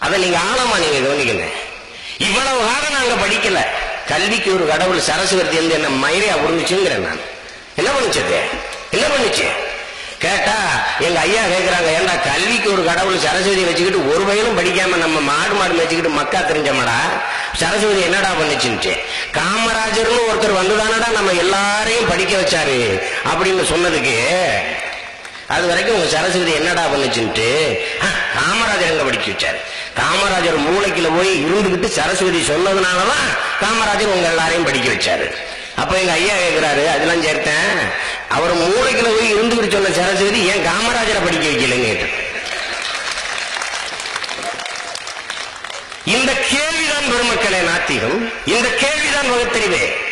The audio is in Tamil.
அதை நீங்க ஆழமா நீங்க கவனிக்கணும் இவ்வளவு காலம் நாங்க படிக்கல கல்விக்கு ஒரு கடவுள் சரஸ்வதி வந்து என்ன மயிரையா உருந்துச்சுங்கிறேன் நான் என்ன பண்ணுச்சு அது என்ன பண்ணுச்சு கேட்டா எங்க ஐயா கேக்குறாங்க ஏன்டா கல்விக்கு ஒரு கடவுள் சரஸ்வதி வச்சுக்கிட்டு ஒரு வயலும் படிக்காம நம்ம மாடு மாடு வச்சுக்கிட்டு மக்கா தெரிஞ்சமாடா சரஸ்வதி என்னடா பண்ணுச்சுன்ட்டு காமராஜர்னு ஒருத்தர் வந்துதானடா நம்ம எல்லாரையும் படிக்க வச்சாரு அப்படின்னு சொன்னதுக்கு அது வரைக்கும் உங்க சரஸ்வதி என்னடா பண்ணுச்சுன்ட்டு "ஆ, காமராஜர் எங்க படிக்க வச்சாரு காமராஜர் மூளைக்குள்ள போய் இருந்துகிட்டு சரஸ்வதி சொன்னதுனாலதான் காமராஜர் உங்க எல்லாரையும் படிக்க வச்சாரு அப்ப எங்க ஐயா கேக்குறாரு அதெல்லாம் சேர்த்தேன் அவர் மூளைக்குள்ள போய் இருந்துகிட்டு சொன்ன சரஸ்வதி ஏன் காமராஜரை படிக்க வைக்கலன்னு கேட்டு இந்த கேள்விதான் பெருமக்களே நாத்திகம் இந்த கேள்விதான் வகுத்தறிவே